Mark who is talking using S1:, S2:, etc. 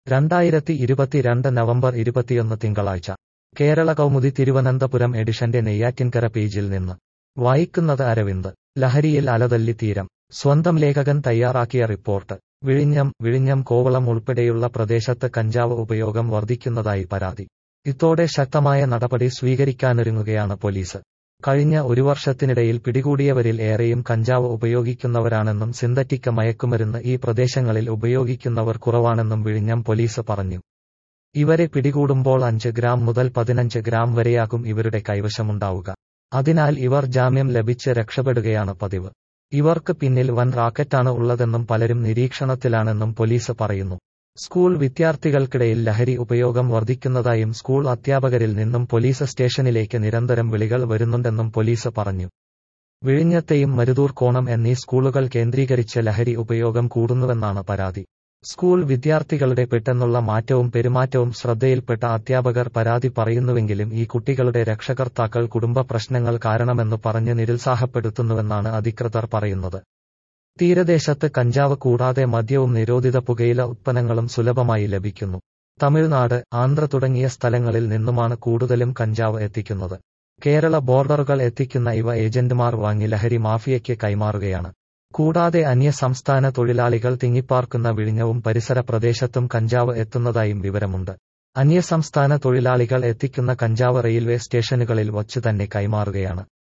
S1: രണ്ടായിരത്തി ഇരുപത്തിരണ്ട് നവംബർ ഇരുപത്തിയൊന്ന് തിങ്കളാഴ്ച കേരള കൗമുദി തിരുവനന്തപുരം എഡിഷന്റെ നെയ്യാറ്റിൻകര പേജിൽ നിന്ന് വായിക്കുന്നത് അരവിന്ദ് ലഹരിയിൽ അലതല്ലി തീരം സ്വന്തം ലേഖകൻ തയ്യാറാക്കിയ റിപ്പോർട്ട് വിഴിഞ്ഞം വിഴിഞ്ഞം കോവളം ഉൾപ്പെടെയുള്ള പ്രദേശത്ത് കഞ്ചാവ് ഉപയോഗം വർദ്ധിക്കുന്നതായി പരാതി ഇതോടെ ശക്തമായ നടപടി സ്വീകരിക്കാനൊരുങ്ങുകയാണ് പോലീസ് കഴിഞ്ഞ ഒരു വർഷത്തിനിടയിൽ പിടികൂടിയവരിൽ ഏറെയും കഞ്ചാവ് ഉപയോഗിക്കുന്നവരാണെന്നും സിന്തറ്റിക് മയക്കുമരുന്ന് ഈ പ്രദേശങ്ങളിൽ ഉപയോഗിക്കുന്നവർ കുറവാണെന്നും വിഴിഞ്ഞം പോലീസ് പറഞ്ഞു ഇവരെ പിടികൂടുമ്പോൾ അഞ്ച് ഗ്രാം മുതൽ പതിനഞ്ച് ഗ്രാം വരെയാകും ഇവരുടെ കൈവശമുണ്ടാവുക അതിനാൽ ഇവർ ജാമ്യം ലഭിച്ച് രക്ഷപ്പെടുകയാണ് പതിവ് ഇവർക്ക് പിന്നിൽ വൻ റാക്കറ്റാണ് ഉള്ളതെന്നും പലരും നിരീക്ഷണത്തിലാണെന്നും പോലീസ് പറയുന്നു സ്കൂൾ വിദ്യാർത്ഥികൾക്കിടയിൽ ലഹരി ഉപയോഗം വർദ്ധിക്കുന്നതായും സ്കൂൾ അധ്യാപകരിൽ നിന്നും പോലീസ് സ്റ്റേഷനിലേക്ക് നിരന്തരം വിളികൾ വരുന്നുണ്ടെന്നും പോലീസ് പറഞ്ഞു വിഴിഞ്ഞത്തെയും മരുതൂർ കോണം എന്നീ സ്കൂളുകൾ കേന്ദ്രീകരിച്ച് ലഹരി ഉപയോഗം കൂടുന്നുവെന്നാണ് പരാതി സ്കൂൾ വിദ്യാർത്ഥികളുടെ പെട്ടെന്നുള്ള മാറ്റവും പെരുമാറ്റവും ശ്രദ്ധയിൽപ്പെട്ട അധ്യാപകർ പരാതി പറയുന്നുവെങ്കിലും ഈ കുട്ടികളുടെ രക്ഷകർത്താക്കൾ കുടുംബ പ്രശ്നങ്ങൾ കാരണമെന്ന് പറഞ്ഞ് നിരുത്സാഹപ്പെടുത്തുന്നുവെന്നാണ് അധികൃതർ പറയുന്നത് തീരദേശത്ത് കഞ്ചാവ് കൂടാതെ മദ്യവും നിരോധിത പുകയില ഉത്പന്നങ്ങളും സുലഭമായി ലഭിക്കുന്നു തമിഴ്നാട് ആന്ധ്ര തുടങ്ങിയ സ്ഥലങ്ങളിൽ നിന്നുമാണ് കൂടുതലും കഞ്ചാവ് എത്തിക്കുന്നത് കേരള ബോർഡറുകൾ എത്തിക്കുന്ന ഇവ ഏജന്റുമാർ വാങ്ങി ലഹരി മാഫിയയ്ക്ക് കൈമാറുകയാണ് കൂടാതെ അന്യസംസ്ഥാന തൊഴിലാളികൾ തിങ്ങിപ്പാർക്കുന്ന വിഴിഞ്ഞവും പരിസര പ്രദേശത്തും കഞ്ചാവ് എത്തുന്നതായും വിവരമുണ്ട് അന്യസംസ്ഥാന തൊഴിലാളികൾ എത്തിക്കുന്ന കഞ്ചാവ് റെയിൽവേ സ്റ്റേഷനുകളിൽ വച്ചു തന്നെ കൈമാറുകയാണ്